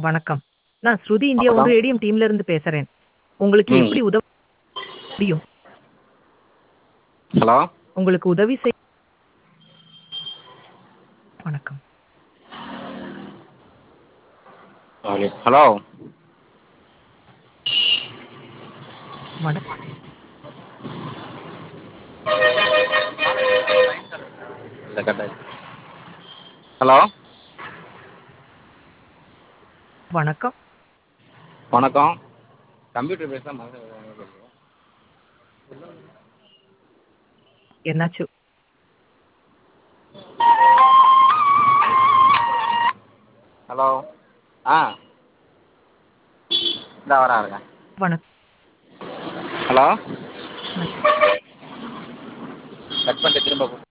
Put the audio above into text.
வணக்கம். நான் ஸ்ருதி இந்தியா வணக்கம். ஒன்று ரேடியம் டீம்ல இருந்து பேசுறேன். உங்களுக்கு ம். எப்படி உதவ முடியும்? ஹலோ உங்களுக்கு உதவி செய் வணக்கம். ஹலோ வணக் இல்ல கட் ஆயிடுச்சு. ஹலோ வணக்கம். வணக்கம் கம்ப்யூட்டர் பேச மறந்து என்னாச்சு? ஹலோ ஆ இந்தா வரேன் இருங்க வணக் ஹலோ ம். கட் பண்ணிட்டு திரும்ப கூப்பிடு